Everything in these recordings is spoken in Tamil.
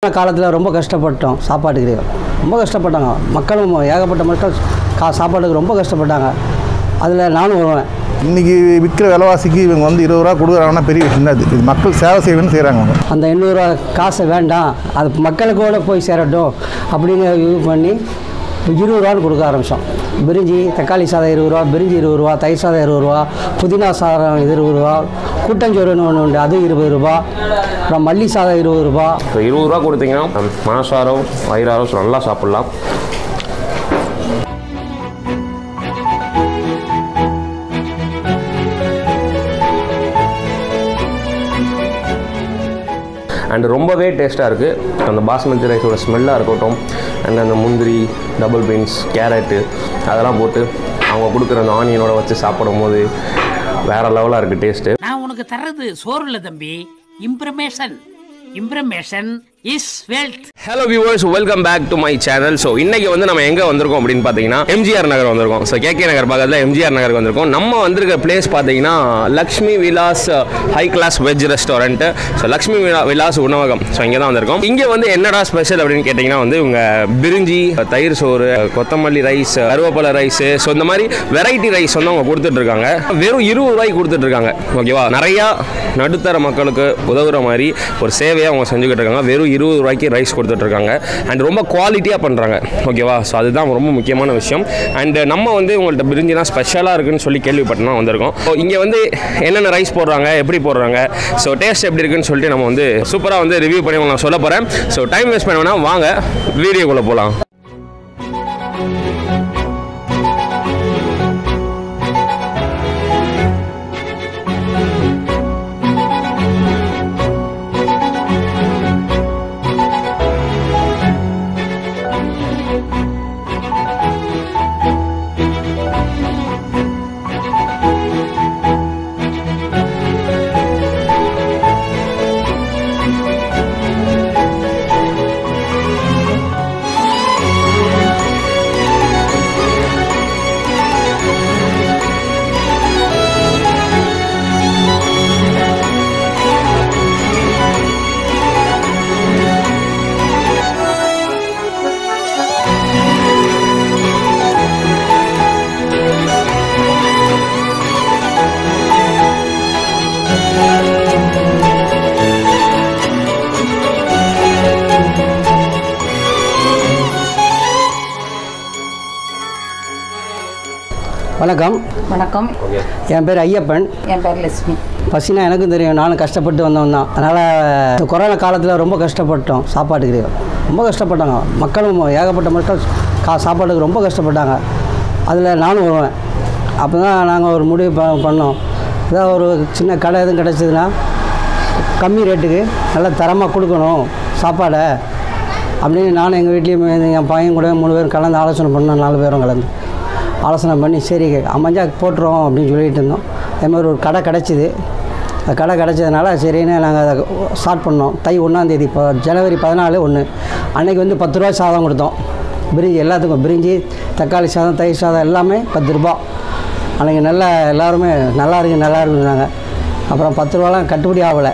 காலத்தில் ரொம்ப கஷ்டப்பட்டோம் சாப்பாட்டுக்கு ரொம்ப கஷ்டப்பட்டாங்க மக்களும் ஏகப்பட்ட மக்கள் கா சாப்பாட்டுக்கு ரொம்ப கஷ்டப்பட்டாங்க அதில் நானும் வருவேன் இன்னைக்கு விற்கிற விலைவாசிக்கு இவங்க வந்து இருபது ரூபா கொடுக்குறாங்கன்னா பெரிய விஷயம் தான் இது இது மக்கள் சேவை செய்யணும்னு செய்கிறாங்க அவங்க அந்த எண்ணூறுரூவா காசை வேண்டாம் அது மக்களுக்கோட போய் சேரட்டும் அப்படின்னு இது பண்ணி இருபது ரூபான்னு கொடுக்க ஆரம்பித்தோம் பிரிஞ்சி தக்காளி சாதம் இருபது ரூபா பிரிஞ்சி இருபது ரூபா தயிர் சாதம் இருபது ரூபா புதினா சாதம் இது இருபது ரூபா கூட்டஞ்சோறுன்னு ஒன்று உண்டு அது இருபது ரூபா அப்புறம் மல்லி சாதம் இருபது ரூபா ஸோ இருபது ரூபா கொடுத்தீங்கன்னா மனசாரம் வயிறாரம் நல்லா சாப்பிட்லாம் அண்ட் ரொம்பவே டேஸ்ட்டாக இருக்குது அந்த பாஸ்மதி ரைஸோட ஸ்மெல்லாக இருக்கட்டும் அண்ட் அந்த முந்திரி டபுள் பீன்ஸ் கேரட்டு அதெல்லாம் போட்டு அவங்க கொடுக்குற அந்த ஆனியனோட வச்சு சாப்பிடும் போது வேறு லெவலாக இருக்குது டேஸ்ட்டு நான் உனக்கு தர்றது சோறு இல்ல தம்பி information information is wealth hello viewers welcome back to my channel so இன்னைக்கு வந்து நம்ம எங்கே வந்திருக்கோம் அப்படின்னு பார்த்தீங்கன்னா எம்ஜிஆர் நகர் வந்திருக்கோம் ஸோ கேகே நகர் பக்கத்தில் எம்ஜிஆர் நகருக்கு வந்திருக்கோம் நம்ம வந்திருக்க பிளேஸ் பார்த்தீங்கன்னா Lakshmi Vilas high class veg restaurant so Lakshmi Vila Vilas உணவகம் ஸோ இங்கே தான் வந்திருக்கோம் இங்கே வந்து என்னடா ஸ்பெஷல் அப்படின்னு கேட்டிங்கன்னா வந்து இவங்க பிரிஞ்சி தயிர் சோறு கொத்தமல்லி ரைஸ் கருவேப்பிலை ரைஸ் ஸோ இந்த மாதிரி வெரைட்டி ரைஸ் வந்து அவங்க கொடுத்துட்டு இருக்காங்க வெறும் இருபது ரூபாய்க்கு கொடுத்துட்டு இருக்காங்க ஓகேவா நிறையா நடுத்தர மக்களுக்கு உதவுற மாதிரி ஒரு சேவையை அவங்க செஞ்சுக்கிட்டு இருக்காங்க வெறும் இருபது ரூபாய்க்கு ரைஸ் கொடுத்துட்டு இருக்காங்க அண்ட் ரொம்ப குவாலிட்டியாக பண்ணுறாங்க ஓகேவா ஸோ அதுதான் ரொம்ப முக்கியமான விஷயம் அண்ட் நம்ம வந்து உங்கள்கிட்ட பிரிஞ்சிலாம் ஸ்பெஷலாக இருக்குன்னு சொல்லி கேள்விப்பட்டு வந்திருக்கோம் ஸோ இங்கே வந்து என்னென்ன ரைஸ் போடுறாங்க எப்படி போடுறாங்க ஸோ டேஸ்ட் எப்படி இருக்குன்னு சொல்லிட்டு நம்ம வந்து சூப்பராக வந்து ரிவ்யூ பண்ணி உங்களுக்கு நான் சொல்ல போகிறேன் ஸோ டைம் வேஸ்ட் பண்ண வேணாம் வாங்க வீடியோக்குள்ளே போகலாம் வணக்கம் வணக்கம் என் பேர் ஐயப்பன் என் பேர் லட்சுமி பசினா எனக்கும் தெரியும் நானும் கஷ்டப்பட்டு வந்தவன் தான் அதனால் இந்த கொரோனா காலத்தில் ரொம்ப கஷ்டப்பட்டோம் சாப்பாட்டுக்கு ரொம்ப கஷ்டப்பட்டாங்க மக்களும் ஏகப்பட்ட மக்கள் கா சாப்பாட்டுக்கு ரொம்ப கஷ்டப்பட்டாங்க அதில் நானும் வருவேன் அப்போ தான் நாங்கள் ஒரு முடிவு ப பண்ணோம் ஏதாவது ஒரு சின்ன கடை எதுவும் கிடச்சிதுன்னா கம்மி ரேட்டுக்கு நல்ல தரமாக கொடுக்கணும் சாப்பாடை அப்படின்னு நானும் எங்கள் வீட்லேயும் என் பையன் கூட மூணு பேரும் கலந்து ஆலோசனை பண்ணோம் நாலு பேரும் கலந்து ஆலோசனை பண்ணி சரி அமைஞ்சா போட்டுருவோம் அப்படின்னு சொல்லிட்டு இருந்தோம் அதே மாதிரி ஒரு கடை கிடச்சிது அந்த கடை கிடச்சதுனால சரின்னு நாங்கள் அதை ஸ்டார்ட் பண்ணோம் தை ஒன்றாந்தேதி இப்போ ஜனவரி பதினாலு ஒன்று அன்னைக்கு வந்து பத்து ரூபா சாதம் கொடுத்தோம் பிரிஞ்சி எல்லாத்துக்கும் பிரிஞ்சி தக்காளி சாதம் தயிர் சாதம் எல்லாமே பத்து ரூபா அன்றைக்கி நல்லா எல்லாருமே நல்லா இருக்கு நல்லா இருக்குன்னாங்க அப்புறம் பத்து ரூபாலாம் கட்டுப்படி ஆகலை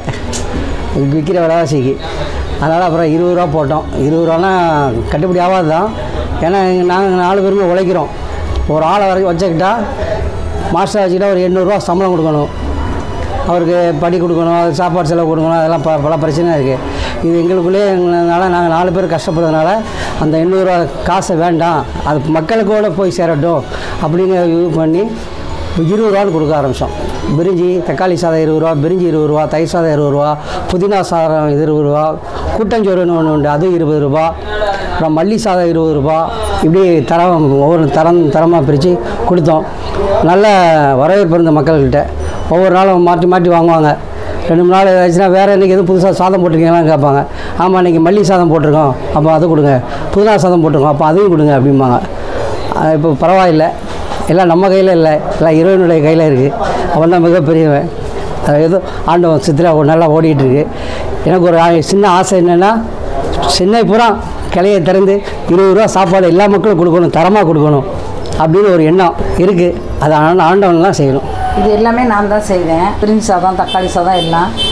விற்கிற விலைவாசிக்கு அதனால் அப்புறம் இருபது ரூபா போட்டோம் இருபது ரூபாலாம் கட்டுப்படி ஆகாது தான் ஏன்னா நாங்கள் நாலு பேருமே உழைக்கிறோம் ஒரு ஆளை வரைக்கும் வச்சுக்கிட்டா மாஸ்டர் வச்சுக்கிட்டா ஒரு எண்ணூறுரூவா சம்பளம் கொடுக்கணும் அவருக்கு படி கொடுக்கணும் அது சாப்பாடு செலவு கொடுக்கணும் அதெல்லாம் ப பல பிரச்சனை இருக்குது இது எங்களுக்குள்ளே எங்களால நாங்கள் நாலு பேர் கஷ்டப்படுறதுனால அந்த எண்ணூறுரூவா காசை வேண்டாம் அது மக்களுக்கோட போய் சேரட்டும் அப்படின்னு இது பண்ணி இருபது ரூபான்னு கொடுக்க ஆரம்பித்தோம் பிரிஞ்சி தக்காளி சாதம் இருபது ரூபா பிரிஞ்சி இருபது ரூபா தயிர் சாதம் இருபது ரூபா புதினா சாதம் இது இருபது ரூபா கூட்டஞ்சோறுன்னு ஒன்று உண்டு அது இருபது ரூபா அப்புறம் மல்லி சாதம் இருபது ரூபா இப்படி தரம் ஒவ்வொரு தரம் தரமாக பிரித்து கொடுத்தோம் நல்ல வரவேற்பு இருந்த மக்கள்கிட்ட ஒவ்வொரு நாளும் மாற்றி மாற்றி வாங்குவாங்க ரெண்டு மூணு நாள் ஆச்சுன்னா வேறு இன்றைக்கி எதுவும் புதுசாக சாதம் போட்டிருக்கீங்களான்னு கேட்பாங்க ஆமாம் இன்றைக்கி மல்லி சாதம் போட்டிருக்கோம் அப்போ அது கொடுங்க புதினா சாதம் போட்டிருக்கோம் அப்போ அதையும் கொடுங்க அப்படிம்பாங்க அஹ் இப்போ பரவாயில்லை எல்லாம் நம்ம கையில் இல்லை எல்லாம் இறைவனுடைய கையில் இருக்குது அவன் தான் மிகப்பெரியவன் அது ஏதோ ஆண்டவன் சித்திரா நல்லா ஓடிட்டு இருக்கு எனக்கு ஒரு ஆ- சின்ன ஆசை என்னென்னா சென்னை பூரா கிளையை திறந்து இருபது ரூபா சாப்பாடு எல்லா மக்களும் கொடுக்கணும் தரமாக கொடுக்கணும் அப்படின்னு ஒரு எண்ணம் இருக்குது அதை ஆண்ட- ஆண்டவன் தான் செய்யணும் இது எல்லாமே நான் தான் செய்வேன் பிரிஞ்சி சாதம் தக்காளி சாதம் எல்லாம்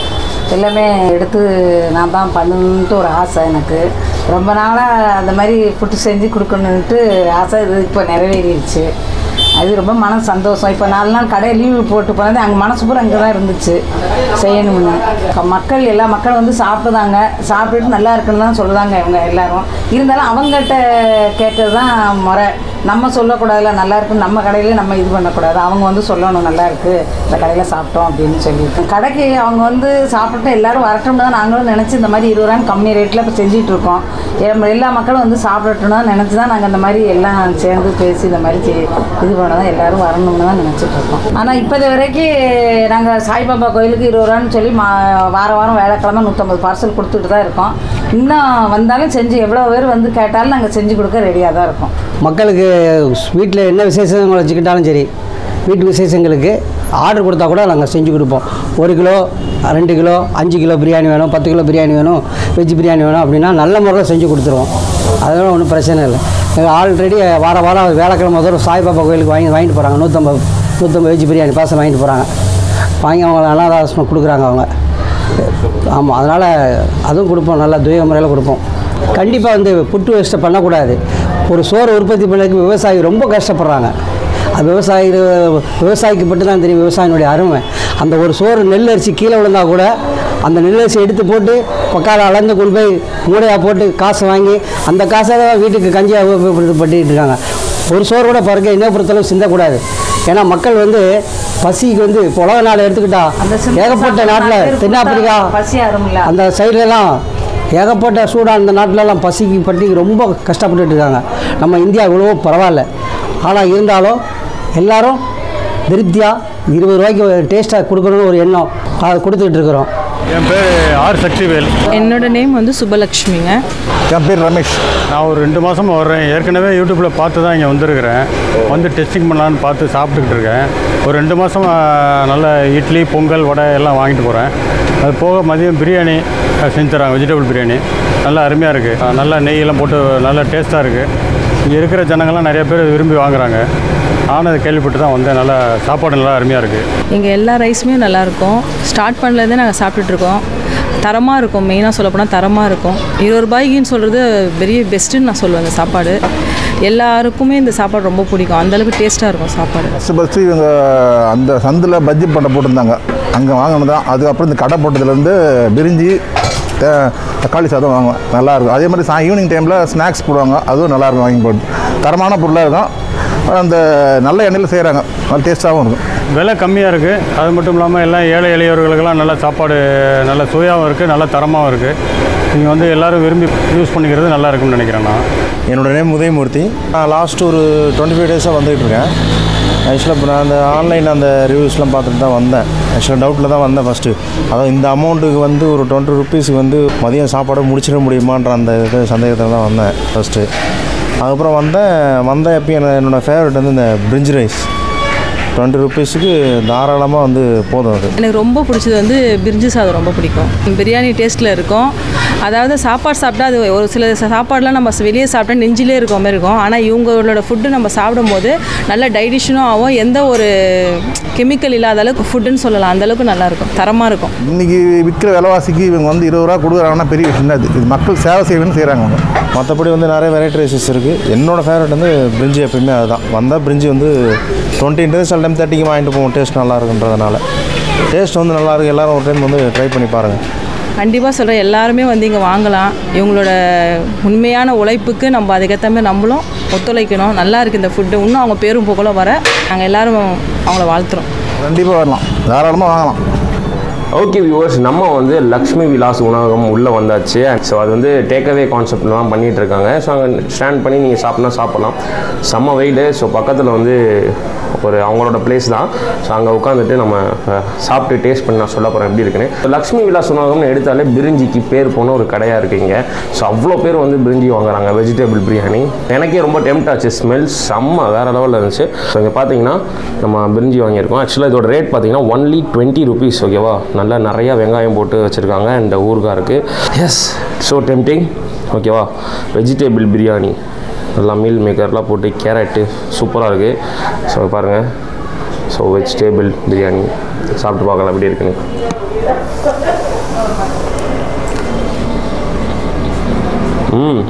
எல்லாமே எடுத்து நான் தான் பண்ணணுன்ட்டு ஒரு ஆசை எனக்கு ரொம்ப நாளாக அந்த மாதிரி ஃபுட்டு செஞ்சு கொடுக்கணுன்ட்டு ஆசை இது இப்போ நிறைவேறிடுச்சு அது ரொம்ப மன சந்தோஷம் இப்போ நாலு நாள் கடை லீவு போட்டு போனது அங்கே மனசு பூரா அங்கே தான் இருந்துச்சு செய்யணும்னு க- மக்கள் எல்லா மக்கள் வந்து சாப்பிடுதாங்க சாப்பிட்டுட்டு நல்லா இருக்குன்னு தான் சொல்லுதாங்க இவங்க எல்லாரும் இருந்தாலும் அவங்ககிட்ட கேட்கறது தான் முறை நம்ம சொல்லக்கூடாதுல நல்லா இருக்குன்னு நம்ம கடையில நம்ம இது பண்ணக்கூடாது அவங்க வந்து சொல்லணும் நல்லா இருக்கு இந்த கடையில் சாப்பிட்டோம் அப்படின்னு சொல்லிட்டு கடைக்கு அவங்க வந்து சாப்பிட்டு எல்லாரும் வரட்டும்னு தான் நாங்களும் நினச்சி இந்த மாதிரி இருபது ரூபான்னு கம்மி ரேட்டில் இப்போ செஞ்சுட்டு இருக்கோம் எம்- எல்லா மக்களும் வந்து சாப்பிடட்டும்னு தான் நினச்சி தான் நாங்கள் இந்த மாதிரி எல்லாம் சேர்ந்து பேசி இந்த மாதிரி செய்- இது பண்ண தான் எல்லாரும் வரணும்னு தான் நினச்சிட்டு இருக்கோம் ஆனால் இப்போது வரைக்கும் நாங்கள் சாய்பாபா கோயிலுக்கு இருபது ரூபான்னு சொல்லி மா வார வாரம் வேலைக்கிழமை நூற்றம்பது பார்சல் கொடுத்துட்டு தான் இருக்கோம் இன்னும் வந்தாலும் செஞ்சு எவ்வளோ பேர் வந்து கேட்டாலும் நாங்கள் செஞ்சு கொடுக்க ரெடியாக தான் இருக்கோம் மக்களுக்கு வீட்டில் என்ன விசேஷங்கள் வச்சுக்கிட்டாலும் சரி வீட்டு விசேஷங்களுக்கு ஆர்டர் கொடுத்தா கூட நாங்கள் செஞ்சு கொடுப்போம் ஒரு கிலோ ரெண்டு கிலோ அஞ்சு கிலோ பிரியாணி வேணும் பத்து கிலோ பிரியாணி வேணும் வெஜ் பிரியாணி வேணும் அப்படின்னா நல்ல முறையில் செஞ்சு கொடுத்துருவோம் அதெல்லாம் ஒன்றும் பிரச்சனை இல்லை எங்கள் ஆல்ரெடி வார வாரம் வேலைக்கிழமை தோறும் சாய்பாபா கோயிலுக்கு வாங்கி வாங்கிட்டு போகிறாங்க நூற்றம்பது நூற்றம்பது வெஜ் பிரியாணி பார்சல் வாங்கிட்டு போகிறாங்க வாங்கி அவங்க அனாதாசமாக கொடுக்குறாங்க அவங்க ஆமாம் அதனால் அதுவும் கொடுப்போம் நல்லா துய முறையில் கொடுப்போம் கண்டிப்பாக வந்து புட்டு வேஸ்ட்டை பண்ணக்கூடாது ஒரு சோறு உற்பத்தி பண்ணதுக்கு விவசாயி ரொம்ப கஷ்டப்படுறாங்க அது விவசாயி விவசாயிக்கு மட்டும் தான் தெரியும் விவசாயினுடைய அருமை அந்த ஒரு சோறு நெல் அரிசி கீழே விழுந்தா கூட அந்த நெல் அரிசி எடுத்து போட்டு பக்கால அளந்து கொண்டு போய் மூடையாக போட்டு காசு வாங்கி அந்த காசை தான் வீட்டுக்கு கஞ்சியாக பண்ணிட்டு இருக்காங்க ஒரு சோறு கூட பிறகு என்ன பொறுத்தளவு சிந்தக்கூடாது ஏன்னா மக்கள் வந்து பசிக்கு வந்து இப்போ உலக நாடு எடுத்துக்கிட்டா அந்த சின்ன ஏகப்பட்ட நாட்டில் சாப்பாடு தென்னாப்பிரிக்கா பசி ஆறும்ல அந்த சைட்லலாம் ஏகப்பட்ட சூடாக அந்த நாட்டிலலாம் பசிக்கு பட்டி ரொம்ப கஷ்டப்பட்டுட்டு இருக்காங்க நம்ம இந்தியா இவ்வளவோ பரவாயில்ல ஆனால் இருந்தாலும் எல்லாரும் திருப்தியாக இருபது ரூபாய்க்கு டேஸ்ட்டாக கொடுக்கணும்னு ஒரு எண்ணம் அதை கொடுத்துக்கிட்டு இருக்கிறோம் என் பேர் ஆர் சக்திவேல் என்னோட நேம் வந்து சுபலக்ஷ்மிங்க என் பேர் ரமேஷ் நான் ஒரு ரெண்டு மாதமாக வர்றேன் ஏற்கனவே யூடியூப்பில் பார்த்து தான் இங்கே வந்திருக்கிறேன் வந்து டெஸ்டிங் பண்ணலான்னு பார்த்து சாப்பிட்டுக்கிட்டு இருக்கேன் ஒரு ரெண்டு மாதம் நல்ல இட்லி பொங்கல் வடை எல்லாம் வாங்கிட்டு போகிறேன் அது போக மதியம் பிரியாணி அஹ், செஞ்சு தராங்க வெஜிடபிள் பிரியாணி நல்லா அருமையாக இருக்குது நல்லா நெய்யெல்லாம் போட்டு நல்லா டேஸ்ட்டாக இருக்குது இங்கே இருக்கிற ஜனங்கள்லாம் நிறைய பேர் விரும்பி வாங்குறாங்க நானும் அதை கேள்விப்பட்டு தான் வந்தேன் நல்லா சாப்பாடு நல்லா அருமையாக இருக்குது இங்கே எல்லா ரைஸுமே நல்லாயிருக்கும் ஸ்டார்ட் பண்ணலேருந்தே நாங்கள் சாப்பிட்டுட்ருக்கோம் தரமாக இருக்கும் மெயினாக சொல்லப்போனால் தரமாக இருக்கும் இருபது ரூபாய்க்குன்னு சொல்கிறது பெரிய பெஸ்ட்டுன்னு நான் சொல்லுவேன் இந்த சாப்பாடு எல்லாருக்குமே இந்த சாப்பாடு ரொம்ப பிடிக்கும் அந்தளவுக்கு டேஸ்ட்டாக இருக்கும் சாப்பாடு ஃபஸ்ட்டு ஃபஸ்ட்டு இவங்க அந்த சந்தில் பஜ்ஜி பண்ண போட்டிருந்தாங்க அங்கே வாங்கினது தான் அதுக்கப்புறம் இந்த கடை போட்டதுலேருந்து பிரிஞ்சி தே- தக்காளி சாதம் வாங்குவேன் நல்லாயிருக்கும் அதே மாதிரி சா ஈவினிங் டைமில் ஸ்நாக்ஸ் போடுவாங்க அதுவும் நல்லாயிருக்கும் வாங்கி போட்டு தரமான பொருளாக இருக்கும் அந்த நல்ல எண்ணெயில் செய்கிறாங்க நல்ல டேஸ்ட்டாகவும் இருக்கும் விலை கம்மியாக இருக்குது அது மட்டும் இல்லாமல் எல்லாம் ஏழை எளியவர்களுக்கெல்லாம் நல்ல சாப்பாடு நல்ல சுவையாகவும் இருக்குது நல்ல தரமாகவும் இருக்குது நீங்கள் வந்து எல்லோரும் விரும்பி யூஸ் பண்ணிக்கிறது நல்லா இருக்கும்னு நினைக்கிறேன் நான் என்னோட நேம் உதயமூர்த்தி நான் லாஸ்ட் ஒரு டுவெண்ட்டி ஃபைவ் டேஸாக வந்துகிட்டு இருக்கேன் ஆக்சுவலாக இப்போ நான் அந்த ஆன்லைன் அந்த ரிவ்யூஸ்லாம் பார்த்துட்டு தான் வந்தேன் ஆக்சுவலாக டவுட்டில் தான் வந்தேன் ஃபஸ்ட்டு அதான் இந்த அமௌண்ட்டுக்கு வந்து ஒரு டுவெண்ட்டி ருபீஸுக்கு வந்து மதியம் சாப்பாடை முடிச்சிட முடியுமான்ற அந்த இது சந்தேகத்தில் தான் வந்தேன் ஃபஸ்ட்டு அதுக்கப்புறம் வந்தேன் வந்த எப்பயும் என்ன என்னோடய ஃபேவரட் வந்து இந்த பிரிஞ்ச் ரைஸ் டுவெண்ட்டி ருபீஸுக்கு தாராளமாக வந்து போதும் அது எனக்கு ரொம்ப பிடிச்சது வந்து பிரிஞ்சு சாதம் ரொம்ப பிடிக்கும் பிரியாணி டேஸ்ட்டில் இருக்கும் அதாவது சாப்பாடு சாப்பிட்டா அது ஒரு சில சாப்பாடுலாம் நம்ம வெளியே சாப்பிட்டா நெஞ்சிலே இருக்க மாதிரி இருக்கும் ஆனால் இவங்களோட ஃபுட்டு நம்ம சாப்பிடும்போது நல்ல டைஜஷனும் ஆகும் எந்த ஒரு கெமிக்கல் இல்லாத அளவுக்கு ஃபுட்டுன்னு சொல்லலாம் அந்த அளவுக்கு நல்லா இருக்கும் தரமாக இருக்கும் இன்றைக்கி விற்கிற விலைவாசிக்கு இவங்க வந்து இருபது ரூபா கொடுக்குறாங்கன்னா பெரிய விஷயம் தான் இது இது மக்கள் சேவை செய்யணும்னு செய்கிறாங்க அவங்க மற்றபடி வந்து நிறைய வெரைட்டி ரைஸஸ் இருக்குது என்னோடய ஃபேவரட் வந்து பிரிஞ்சி எப்பயுமே அதுதான் வந்தால் பிரிஞ்சி வந்து டுவெண்ட்டி சில டைம் தேர்ட்டிக்கு வாங்கிட்டு போவோம் டேஸ்ட் நல்லா இருக்குன்றதுனால டேஸ்ட் வந்து நல்லா இருக்கு எல்லாரும் ஒரு டைம் வந்து ட்ரை பண்ணி பாருங்கள் கண்டிப்பாக சொல்கிறேன் எல்லாருமே வந்து இங்கே வாங்கலாம் இவங்களோட உண்மையான உழைப்புக்கு நம்ம அதுக்கேற்ற மாதிரி நம்மளும் ஒத்துழைக்கணும் நல்லா இருக்குது இந்த ஃபுட்டு இன்னும் அவங்க பேரும் புகழும் வர நாங்கள் எல்லாரும் அவங்கள வாழ்த்துறோம் கண்டிப்பாக வரலாம் தாராளமாக வாங்கலாம் ஓகே வியூவர்ஸ் நம்ம வந்து லக்ஷ்மி விலாஸ் உணவகம் உள்ளே வந்தாச்சு ஸோ அது வந்து டேக்அவே கான்செப்டில் தான் பண்ணிகிட்டு இருக்காங்க ஸோ அங்கே ஸ்டாண்ட் பண்ணி நீங்கள் சாப்பிட்னா சாப்பிட்லாம் செம்ம வெயிடு ஸோ பக்கத்தில் வந்து ஒரு அவங்களோட பிளேஸ் தான் ஸோ அங்கே உட்காந்துட்டு நம்ம அஹ், சாப்பிட்டு டேஸ்ட் பண்ணி நான் சொல்ல போகிறேன் எப்படி இருக்குன்னு லக்ஷ்மி விலாஸ் உணவகம்னு எடுத்தாலே பிரிஞ்சிக்கு பேர் போன ஒரு கடையாக இருக்குங்க ஸோ அவ்வளோ பேர் வந்து பிரிஞ்சி வாங்குறாங்க வெஜிடபிள் பிரியாணி எனக்கே ரொம்ப டெம்ட் ஆச்சு ஸ்மெல் செம்ம வேறு லெவலில் இருந்துச்சு ஸோ இங்கே பார்த்தீங்கன்னா நம்ம பிரிஞ்சி வாங்கியிருக்கோம் ஆக்சுவலாக இதோட ரேட் பார்த்தீங்கன்னா ஒன்லி டுவெண்ட்டி ருபீஸ் ஓகேவா நல்லா நிறையா வெங்காயம் போட்டு வச்சுருக்காங்க இந்த ஊறுகாய் இருக்குது எஸ் ஸோ டெம்டிங் ஓகேவா வெஜிடபிள் பிரியாணி நல்லா மீல் மேக்கர்லாம் போட்டு கேரட்டு சூப்பராக இருக்குது ஸோ பாருங்கள் ஸோ வெஜிடபிள் பிரியாணி சாப்பிட்டு பார்க்கலாம் எப்படி இருக்குன்னு ம்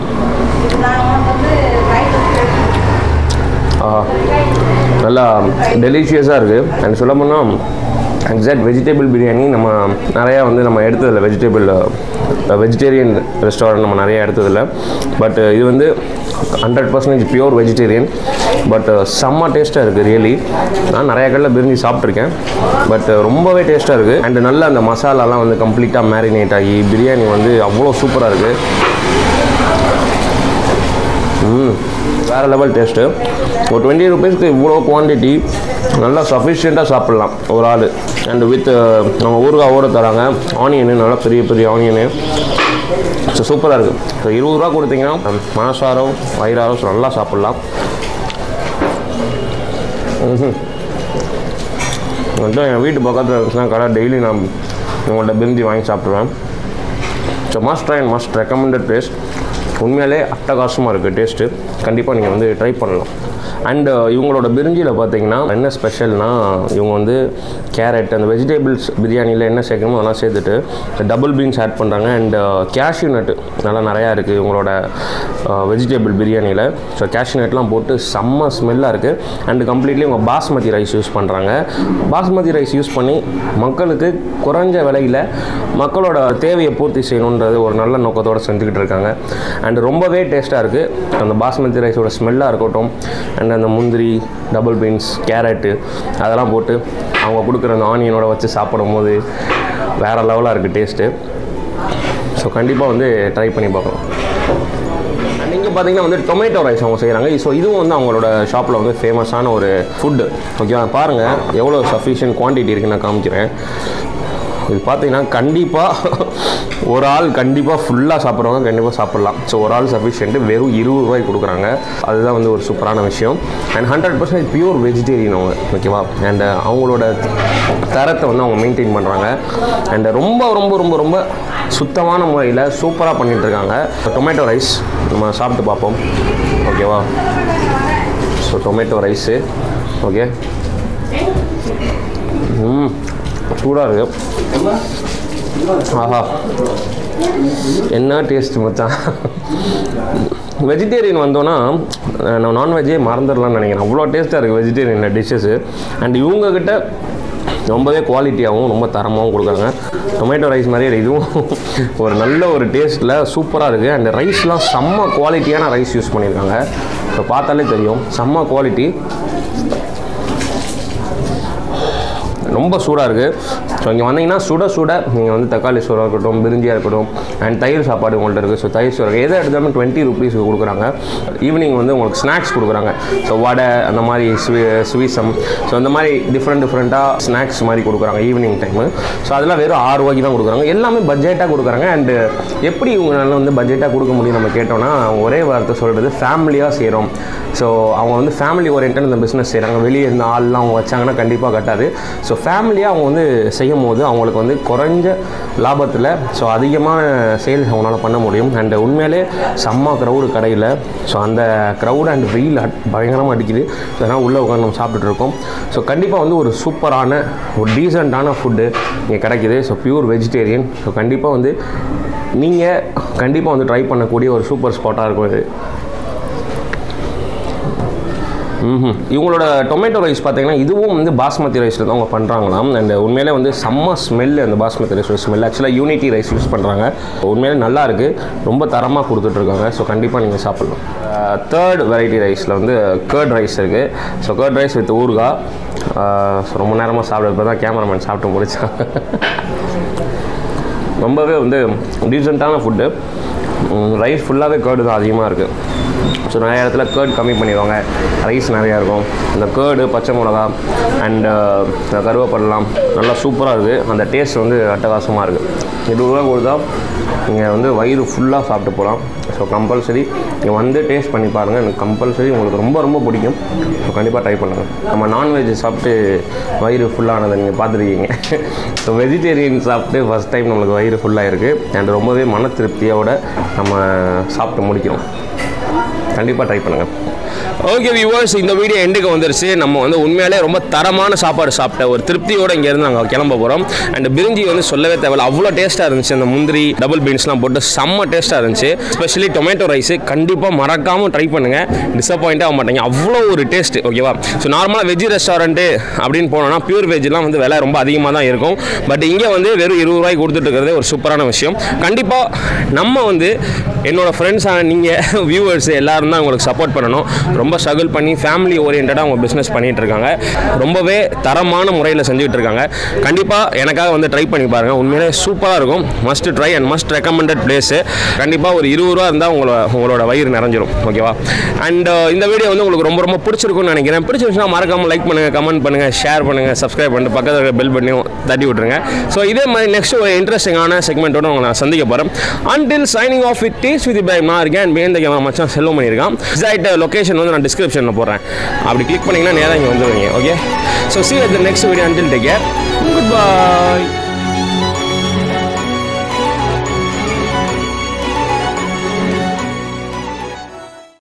ஆஹா. நல்லா டெலிஷியஸாக இருக்குது அண்ட் சொல்ல போனால் எக்ஸாக்ட் வெஜிடபிள் பிரியாணி நம்ம நிறையா வந்து நம்ம எடுத்ததில்ல வெஜிடபிள் வெஜிடேரியன் ரெஸ்டாரண்ட் நம்ம நிறையா எடுத்ததில்ல பட் இது வந்து hundred percentage pure vegetarian but செம்ம டேஸ்ட்டாக இருக்குது ரியலி நான் நிறைய கடையில் பிரிஞ்சு சாப்பிட்ருக்கேன் பட் ரொம்பவே டேஸ்ட்டாக இருக்குது அண்ட் நல்ல அந்த மசாலாலாம் வந்து கம்ப்ளீட்டாக மேரினேட் ஆகி பிரியாணி வந்து அவ்வளோ சூப்பராக இருக்குது ம் வேறு லெவல் டேஸ்ட்டு ஒரு டுவெண்ட்டி ருபீஸ்க்கு இவ்வளோ குவான்டிட்டி நல்லா சஃபிஷியண்ட்டாக சாப்பிட்லாம் ஒரு ஆள் அண்ட் வித் நம்ம ஊறுகாவோடு தராங்க ஆனியனு நல்லா பெரிய பெரிய ஆனியனு ஸோ சூப்பராக இருக்குது ஸோ இருபது ரூபா கொடுத்தீங்கன்னா மனசாரோ வயிறாரோ நல்லா சாப்பிட்லாம் ம்ஹும். வந்துட்டு என் வீட்டு பக்கத்தில் இருந்துச்சுன்னா கடை டெய்லி நான் உங்கள்கிட்ட பிரிஞ்சி வாங்கி சாப்பிடுவேன் so must try and must recommended taste உண்மையிலே அட்டகாசமாக இருக்குது டேஸ்ட்டு கண்டிப்பாக நீங்கள் வந்து ட்ரை பண்ணலாம் அண்ட் இவங்களோட பிரிஞ்சியில் பார்த்தீங்கன்னா என்ன ஸ்பெஷல்னா இவங்க வந்து கேரட் அந்த வெஜிடபிள்ஸ் பிரியாணியில் என்ன சேர்க்கணுமோ அதெல்லாம் சேர்த்துட்டு டபுள் பீன்ஸ் ஆட் பண்ணுறாங்க அண்ட் கேஷ்யூ நட்டு நல்லா நிறையா இருக்குது இவங்களோட வெஜிடபிள் பிரியாணியில் ஸோ கேஷ்யூ நட்லாம் போட்டு செம்ம ஸ்மெல்லாக இருக்குது அண்ட் கம்ப்ளீட்லி இவங்க பாஸ்மதி ரைஸ் யூஸ் பண்ணுறாங்க பாஸ்மதி ரைஸ் யூஸ் பண்ணி மக்களுக்கு குறைஞ்ச விலையில் மக்களோட தேவையை பூர்த்தி செய்யணுன்றது ஒரு நல்ல நோக்கத்தோடு செஞ்சுக்கிட்டு இருக்காங்க அண்ட் ரொம்பவே டேஸ்ட்டாக இருக்குது அந்த பாஸ்மதி ரைஸோட ஸ்மெல்லாக இருக்கட்டும் அண்ட் அந்த முந்திரி டபுள் பீன்ஸ் கேரட்டு அதெல்லாம் போட்டு அவங்க கொடுக்குற அந்த ஆனியனோட வச்சு சாப்பிடும் போது வேறு லெவலாக இருக்குது டேஸ்ட்டு ஸோ கண்டிப்பாக வந்து ட்ரை பண்ணி பார்க்கலாம் நீங்கள் பார்த்தீங்கன்னா வந்து டொமேட்டோ ரைஸ் அவங்க செய்கிறாங்க ஸோ இதுவும் வந்து அவங்களோட ஷாப்பில் வந்து ஃபேமஸான ஒரு ஃபுட்டு ஓகேவா பாருங்கள் எவ்வளோ சஃபிஷியன்ட் குவான்டிட்டி இருக்குன்னு நான் காமிக்கிறேன் இது பார்த்தீங்கன்னா கண்டிப்பாக ஒரு ஆள் கண்டிப்பாக ஃபுல்லாக சாப்பிட்றவங்க கண்டிப்பாக சாப்பிட்லாம் ஸோ ஒரு ஆள் சஃபிஷியன்ட்டு வெறும் இருபது ரூபாய்க்கு கொடுக்குறாங்க அதுதான் வந்து ஒரு சூப்பரான விஷயம் and hundred percentage pure vegetarian அவங்க ஓகேவா அண்ட் அவங்களோட தரத்தை வந்து அவங்க மெயின்டைன் பண்ணுறாங்க அண்ட் ரொம்ப ரொம்ப ரொம்ப ரொம்ப சுத்தமான முறையில் சூப்பராக பண்ணிட்டு இருக்காங்க டொமேட்டோ ரைஸ் நம்ம சாப்பிட்டு பார்ப்போம் ஓகேவா ஸோ டொமேட்டோ ரைஸு ஓகே ம் சூடாக இருக்கு ஆஹா என்ன டேஸ்ட் மச்சான் வெஜிடேரியன் வந்தோன்னா நான் நான்வெஜ்ஜே மறந்துடலாம்னு நினைக்கிறேன் அவ்வளோ டேஸ்ட்டாக இருக்குது வெஜிடேரியன் டிஷ்ஷஸு அண்ட் இவங்கக்கிட்ட ரொம்பவே குவாலிட்டியாகவும் ரொம்ப தரமாகவும் கொடுக்குறாங்க டொமேட்டோ ரைஸ் மாதிரியே இதுவும் ஒரு நல்ல ஒரு டேஸ்ட்டில் சூப்பராக இருக்குது அண்ட் ரைஸ்லாம் செம்ம குவாலிட்டியான ரைஸ் யூஸ் பண்ணியிருக்காங்க ஸோ பார்த்தாலே தெரியும் செம்ம குவாலிட்டி ரொம்ப சூடாக இருக்குது ஸோ இங்கே வந்தீங்கன்னா சுட சுட நீங்கள் வந்து தக்காளி சோறாக இருக்கட்டும் பிரிஞ்சியாக இருக்கட்டும் அண்ட் தயிர் சாப்பாடு உங்கள்கிட்ட இருக்குது ஸோ தயிர் சோறு எதை எடுத்தாலும் டுவெண்ட்டி ருபீஸ்க்கு கொடுக்குறாங்க ஈவினிங் வந்து உங்களுக்கு ஸ்நாக்ஸ் கொடுக்குறாங்க ஸோ வடை அந்த மாதிரி ஸ்வீ ஸ்வீசம் ஸோ அந்த மாதிரி டிஃப்ரெண்ட் டிஃப்ரெண்ட்டாக ஸ்நாக்ஸ் மாதிரி கொடுக்குறாங்க ஈவினிங் டைமு ஸோ அதெல்லாம் வெறும் ஆறு ரூபாய்க்கு தான் கொடுக்குறாங்க எல்லாமே பட்ஜெட்டாக கொடுக்குறாங்க அண்டு எப்படி இவங்களால வந்து பட்ஜெட்டாக கொடுக்க முடியும் நம்ம கேட்டோம்னா அவங்க ஒரே வார்த்தை சொல்கிறது ஃபேமிலியாக செய்கிறோம் ஸோ அவங்க வந்து ஃபேமிலி ஓரியன்ட் இந்த பிஸ்னஸ் செய்கிறாங்க வெளியே இருந்த ஆள்லாம் அவங்க வச்சாங்கன்னா கண்டிப்பாக கட்டாது ஸோ ஃபேமிலியாக அவங்க வந்து செய்யும் போது அவங்களுக்கு வந்து குறைஞ்ச லாபத்தில் ஸோ அதிகமான சேல்ஸ் அவங்களால பண்ண முடியும் அண்ட் உண்மையிலே செம்ம க்ரௌடு கடையில் ஸோ அந்த க்ரௌட் அண்ட் வெயில் அட் பயங்கரமாக அடிக்குது அதனால் உள்ளே உட்காந்து நம்ம சாப்பிட்டுட்டு இருக்கோம் ஸோ கண்டிப்பாக வந்து ஒரு சூப்பரான ஒரு டீசெண்டான ஃபுட்டு இங்கே கிடைக்குது ஸோ பியூர் வெஜிடேரியன் ஸோ கண்டிப்பாக வந்து நீங்கள் கண்டிப்பாக வந்து ட்ரை பண்ணக்கூடிய ஒரு சூப்பர் ஸ்பாட்டாக இருக்கும் இது ம்ஹும். இவங்களோட டொமேட்டோ ரைஸ் பார்த்தீங்கன்னா இதுவும் வந்து பாஸ்மதி ரைஸில் தான் அவங்க பண்ணுறாங்களாம் அண்ட் உண்மையிலே வந்து செம்ம ஸ்மெல் அந்த பாஸ்மதி ரைஸோட ஸ்மெல் ஆக்சுவலாக யூனிட்டி ரைஸ் யூஸ் பண்ணுறாங்க உண்மையிலே நல்லா இருக்குது ரொம்ப தரமாக கொடுத்துட்ருக்காங்க ஸோ கண்டிப்பாக நீங்கள் சாப்பிட்லாம் தேர்ட் வெரைட்டி ரைஸில் வந்து கேர்ட் ரைஸ் இருக்குது ஸோ கேர்ட் ரைஸ் வித் ஊறுகாய் ஸோ ரொம்ப நேரமாக சாப்பிட இப்போ தான் கேமராமேன் சாப்பிட்டு முடிச்சாங்க ரொம்பவே வந்து டீசெண்டான ஃபுட்டு ரைஸ் ஃபுல்லாகவே கேர்டு தான் அதிகமாக இருக்குது ஸோ நிறைய இடத்துல கேர்ட் கம்மி பண்ணிடுவாங்க ரைஸ் நிறையா இருக்கும் இந்த கேர்டு பச்சை மிளகா அண்டு கருவேப்பிலாம் நல்லா சூப்பராக இருக்குது அந்த டேஸ்ட் வந்து அட்டகாசமாக இருக்குது இருபது ரூபா கொடுத்தா நீங்கள் வந்து வயிறு ஃபுல்லாக சாப்பிட்டு போகலாம் ஸோ கம்பல்சரி நீங்கள் வந்து டேஸ்ட் பண்ணி பாருங்கள் எனக்கு கம்பல்சரி உங்களுக்கு ரொம்ப ரொம்ப பிடிக்கும் ஸோ கண்டிப்பாக ட்ரை பண்ணுங்கள் நம்ம நான்வெஜ் சாப்பிட்டு வயிறு ஃபுல்லானதை நீங்கள் பார்த்துருக்கீங்க ஸோ வெஜிடேரியன் சாப்பிட்டு ஃபஸ்ட் டைம் நம்மளுக்கு வயிறு ஃபுல்லாக இருக்குது அண்ட் ரொம்பவே மன திருப்தியோட நம்ம சாப்பிட்டு முடிக்கிறோம் கண்டிப்பாக ட்ரை பண்ணுங்கள் ஓகே வியூவர்ஸ் இந்த வீடியோ எண்டுக்கு வந்துருச்சு நம்ம வந்து உண்மையாலே ரொம்ப தரமான சாப்பாடு சாப்பிட்ட ஒரு திருப்தியோடு இங்கேருந்து நாங்கள் கிளம்ப போகிறோம் அண்ட் பிரிஞ்சி வந்து சொல்லவே தேவையில்ல அவ்வளோ டேஸ்ட்டாக இருந்துச்சு அந்த முந்திரி டபுள் பீன்ஸ்லாம் போட்டு செம்ம டேஸ்ட்டாக இருந்துச்சு ஸ்பெஷலி டொமேட்டோ ரைஸ் கண்டிப்பாக மறக்காமல் ட்ரை பண்ணுங்கள் டிசப்பாயிண்ட் ஆக மாட்டீங்க அவ்வளோ ஒரு டேஸ்ட் ஓகேவா ஸோ நார்மலாக வெஜ் ரெஸ்டாரண்ட்டு அப்படின்னு போனோம்னா பியூர் வெஜ்லாம் வந்து விலை ரொம்ப அதிகமாக தான் இருக்கும் பட் இங்கே வந்து வெறும் இருபது ரூபாய்க்கு கொடுத்துட்டு இருக்கிறதே ஒரு சூப்பரான விஷயம் கண்டிப்பாக நம்ம வந்து என்னோட ஃப்ரெண்ட்ஸான நீங்கள் வியூவர்ஸ் எல்லாரும் தான் உங்களுக்கு சப்போர்ட் பண்ணணும் ரொம்ப ஸ்ட்ரகிள் பண்ணி ஃபேமிலி ஓரியன்டாக அவங்க பிஸ்னஸ் பண்ணிகிட்டு இருக்காங்க ரொம்பவே தரமான முறையில் செஞ்சுக்கிட்டு இருக்காங்க கண்டிப்பாக எனக்காக வந்து ட்ரை பண்ணி பாருங்கள் உண்மையிலே சூப்பராக இருக்கும் must try and must recommended place கண்டிப்பாக ஒரு இருபது ரூபா இருந்தால் உங்களோட உங்களோட வயிறு நிறைஞ்சிரும் ஓகேவா அண்ட் இந்த வீடியோ வந்து உங்களுக்கு ரொம்ப ரொம்ப பிடிச்சிருக்கும்னு நினைக்கிறேன் பிடிச்சிருச்சுன்னா மறக்காமல் லைக் பண்ணுங்கள் கமெண்ட் பண்ணுங்கள் ஷேர் பண்ணுங்கள் சப்ஸ்கிரைப் பண்ணிட்டு பக்கத்தில் பெல் பண்ணியும் தட்டி விட்ருங்க ஸோ இதே மாதிரி நெக்ஸ்ட் ஒரு இன்ட்ரெஸ்டிங்கான செக்மெண்ட்டோட உங்களை நான் சந்திக்க போகிறேன் அன்டில் சைனிங் ஆஃப் வித் டீஸ் வித் பை நான் இருக்கேன் வேந்த கேமரா மச்சான் செல்வம் பண்ணியிருக்கான் எக்ஸாக்ட் லொகேஷன் வந்து நான் டிஸ்கிரிப்ஷனில் போடுறேன் அப்படி கிளிக் பண்ணிங்கன்னா நேராக இங்கே வந்துடுவீங்க okay so see at the next video until take care good bye